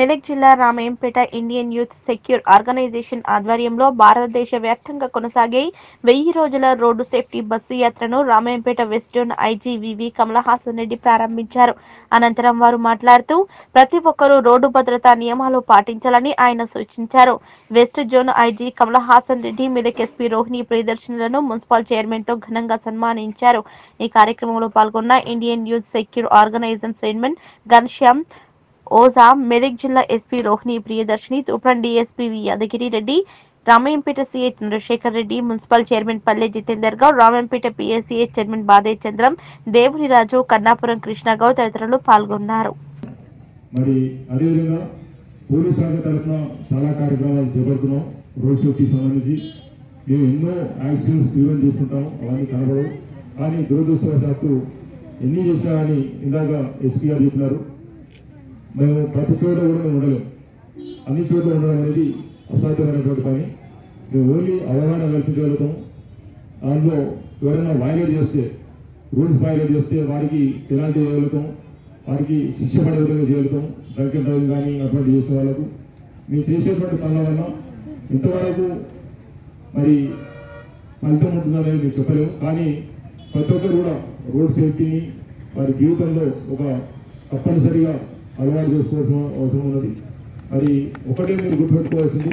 మెదక్ జిల్లా Ramayampet Indian youth secure organisation ఆధ్వర్యంలో భారతదేశ వ్యాప్తంగా కొనసాగే వెయ్యి రోజుల రోడ్డు సేఫ్టీ బస్సు యాత్రను రామయంపేట వెస్ట్ జోన్ ఐజీవివి కమలహాసన్ రెడ్డి ప్రారంభించారు అనంతరం వారు మాట్లాడుతూ ప్రతి ఒక్కరూ రోడ్డు భద్రతా నియమాలు పాటించాలని ఆయన సూచించారు west zone IG Kamalahasan Reddy Medak SP Rohini ప్రియదర్శనులను మున్సిపల్ చైర్మన్ తో ఘనంగా సన్మానించారు ఈ కార్యక్రమంలో పాల్గొన్న Indian youth secure organisation chairman Ghanshyam Ojha Medak జిల్లా SP Rohini Priyadarshini Toopran DSP V Yadagiri Reddy Ramayampet CI Chandrasekhar Reddy municipal chairman Palle Jitender Goud Ramayampet PSCI chairman Bade Chandram దేవుని రాజు కన్నాపురం కృష్ణ గౌడ్ తదితరులు పాల్గొన్నారు మరి అదేవిధంగా పోలీస్ శాఖ తరఫున చాలా కార్యక్రమాలు చేపడుతున్నాం రోడ్ సేఫ్టీ సంబంధించి మేము ఎన్నో యాక్సిడెంట్స్ ప్రివెంట్ చేస్తుంటాం అవన్నీ కనబడవు కానీ దురదృష్టవశాత్తు ఎన్ని చేసినా కానీ ఇందాక ఎస్పీ గారు చెప్పినారు మేము ప్రతి చోట కూడా మేము ఉండలేము అన్ని చోట్ల ఉండడం అనేది అసాధ్యమైనటువంటి పని మేము ఓన్లీ అవగాహన కల్పించగలుగుతాం దాంట్లో ఎవరైనా వైలేట్ చేస్తే రూల్స్ వైలేట్ చేస్తే వారికి పెనాల్టీ చేయగలుగుతాం వారికి శిక్ష పడే విధంగా చేయగలుగుతాం డ్రంక్ అండ్ డ్రైవింగ్ కానీ అటువంటి చేసే వాళ్ళకు మీరు చేసేటువంటి పనుల వల్ల ఇంతవరకు మరి ఫలితం ఉంటుందనేది మీరు చెప్పలేము కానీ ప్రతి ఒక్కరు కూడా రోడ్ సేఫ్టీని వారి జీవితంలో ఒక తప్పనిసరిగా అలవాటు చేసుకోవాల్సిన అవసరం ఉన్నది మరి ఒకటే మీరు గుర్తుపెట్టుకోవాల్సింది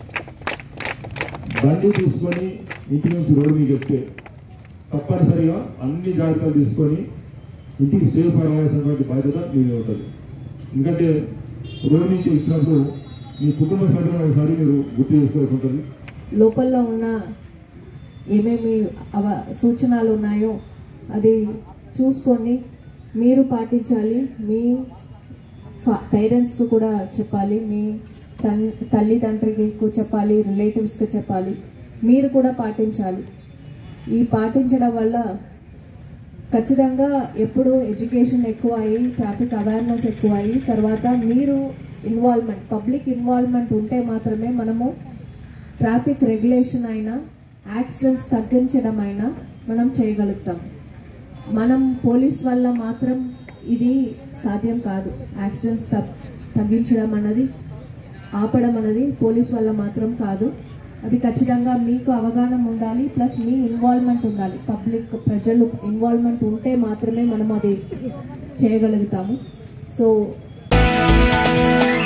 బండి తీసుకొని ఇంటి నుంచి రోడ్డు మీకు ఎక్కితే తప్పనిసరిగా అన్ని జాగ్రత్తలు తీసుకొని ఇంటికి సేఫ్ రావాల్సినటువంటి బాధ్యత మీదే ఉంటుంది ఎందుకంటే రోడ్డు నుంచి ఇచ్చినప్పుడు మీ కుటుంబ సభ్యులను ఒకసారి మీరు గుర్తు చేసుకోవాల్సి ఉంటుంది లోపల ఉన్న ఏమేమి అవ సూచనలు ఉన్నాయో అది చూసుకొని మీరు పాటించాలి మీ పేరెంట్స్కి కూడా చెప్పాలి మీ తన్ తల్లిదండ్రులకు చెప్పాలి రిలేటివ్స్కి చెప్పాలి మీరు కూడా పాటించాలి ఈ పాటించడం వల్ల ఖచ్చితంగా ఎప్పుడు ఎడ్యుకేషన్ ఎక్కువ అయ్యి ట్రాఫిక్ అవేర్నెస్ ఎక్కువ అయ్యి తర్వాత మీరు ఇన్వాల్వ్మెంట్ పబ్లిక్ ఇన్వాల్వ్మెంట్ ఉంటే మాత్రమే మనము ట్రాఫిక్ రెగ్యులేషన్ అయినా యాక్సిడెంట్స్ తగ్గించడం అయినా మనం చేయగలుగుతాం మనం పోలీస్ వల్ల మాత్రం ఇది సాధ్యం కాదు యాక్సిడెంట్స్ తగ్గించడం అన్నది ఆపడం అనేది పోలీస్ వల్ల మాత్రం కాదు అది ఖచ్చితంగా మీకు అవగాహన ఉండాలి ప్లస్ మీ ఇన్వాల్వ్మెంట్ ఉండాలి పబ్లిక్ ప్రజలు ఇన్వాల్వ్మెంట్ ఉంటే మాత్రమే మనం అది చేయగలుగుతాము సో